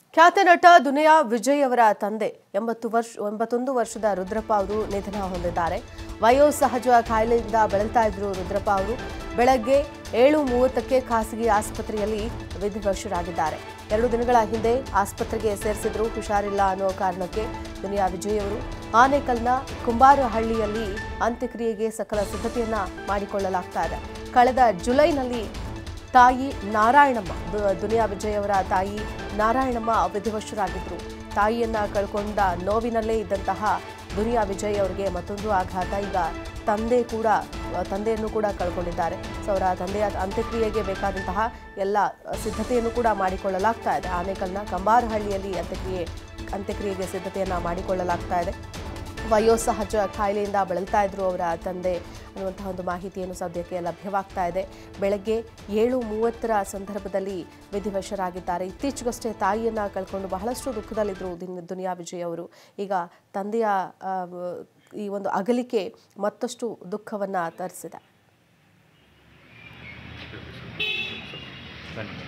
ಖ್ಯಾತ ನಟ ದುನಿಯಾ ವಿಜಯ್ ಅವರ ತಂದೆ ಎಂಬತ್ತು ವರ್ಷ ಎಂಬತ್ತೊಂದು ವರ್ಷದ ರುದ್ರಪ್ಪ ಅವರು ನಿಧನ ಹೊಂದಿದ್ದಾರೆ ವಯೋಸಹಜ ಕಾಯಿಲೆಯಿಂದ ಬಳಲ್ತಾ ಇದ್ರು ರುದ್ರಪ್ಪ ಅವರು ಬೆಳಗ್ಗೆ ಏಳು ಮೂವತ್ತಕ್ಕೆ ಖಾಸಗಿ ಆಸ್ಪತ್ರೆಯಲ್ಲಿ ವಿಧಿವಶರಾಗಿದ್ದಾರೆ ಎರಡು ದಿನಗಳ ಹಿಂದೆ ಆಸ್ಪತ್ರೆಗೆ ಸೇರಿಸಿದ್ರು ಹುಷಾರಿಲ್ಲ ಅನ್ನೋ ಕಾರಣಕ್ಕೆ ದುನಿಯಾ ವಿಜಯ್ ಅವರು ಆನೇಕಲ್ನ ಕುಂಬಾರಹಳ್ಳಿಯಲ್ಲಿ ಅಂತ್ಯಕ್ರಿಯೆಗೆ ಸಕಲ ಸಿದ್ಧತೆಯನ್ನ ಮಾಡಿಕೊಳ್ಳಲಾಗ್ತಾ ಇದೆ ಕಳೆದ ಜುಲೈನಲ್ಲಿ ತಾಯಿ ನಾರಾಯಣಮ್ಮ ದು- ದುನಿಯಾ ವಿಜಯ್ ಅವರ ತಾಯಿ ನಾರಾಯಣಮ್ಮ ವಿಧಿವಶರಾಗಿದ್ರು ತಾಯಿಯನ್ನ ಕಳ್ಕೊಂಡ ನೋವಿನಲ್ಲೇ ಇದ್ದಂತಹ ದುನಿಯಾ ವಿಜಯ್ ಅವರಿಗೆ ಮತ್ತೊಂದು ಆಘಾತ ಈಗ ತಂದೆ ಕೂಡ ತಂದೆಯನ್ನು ಕೂಡ ಕಳ್ಕೊಂಡಿದ್ದಾರೆ ಸೊ ಅವರ ತಂದೆಯ ಅಂತ್ಯಕ್ರಿಯೆಗೆ ಬೇಕಾದಂತಹ ಎಲ್ಲ ಸಿದ್ಧತೆಯನ್ನು ಕೂಡ ಮಾಡಿಕೊಳ್ಳಲಾಗ್ತಾ ಇದೆ ಆನೇಕಲ್ನ ಕಂಬಾರಹಳ್ಳಿಯಲ್ಲಿ ಅಂತ್ಯಕ್ರಿಯೆ ಅಂತ್ಯಕ್ರಿಯೆಗೆ ಸಿದ್ಧತೆಯನ್ನ ಮಾಡಿಕೊಳ್ಳಲಾಗ್ತಾ ಇದೆ ವಯೋಸಹಜ ಕಾಯಿಲೆಯಿಂದ ಬಳಲ್ತಾ ಇದ್ರು ಅವರ ತಂದೆ ಅನ್ನುವಂತಹ ಒಂದು ಮಾಹಿತಿಯನ್ನು ಸದ್ಯಕ್ಕೆ ಲಭ್ಯವಾಗ್ತಾ ಇದೆ ಬೆಳಗ್ಗೆ ಏಳು ಮೂವತ್ತರ ಸಂದರ್ಭದಲ್ಲಿ ವಿಧಿವಶರಾಗಿದ್ದಾರೆ ಇತ್ತೀಚೆಗಷ್ಟೇ ತಾಯಿಯನ್ನ ಕಳ್ಕೊಂಡು ಬಹಳಷ್ಟು ದುಃಖದಲ್ಲಿದ್ದರು ದಿನ್- ದುನಿಯಾ ವಿಜಯ್ ಅವರು ಈಗ ತಂದೆಯ ಆ, ಈ ಒಂದು ಅಗಲಿಕೆ ಮತ್ತಷ್ಟು ದುಃಖವನ್ನ ತರಿಸಿದೆ ಬನ್ನಿ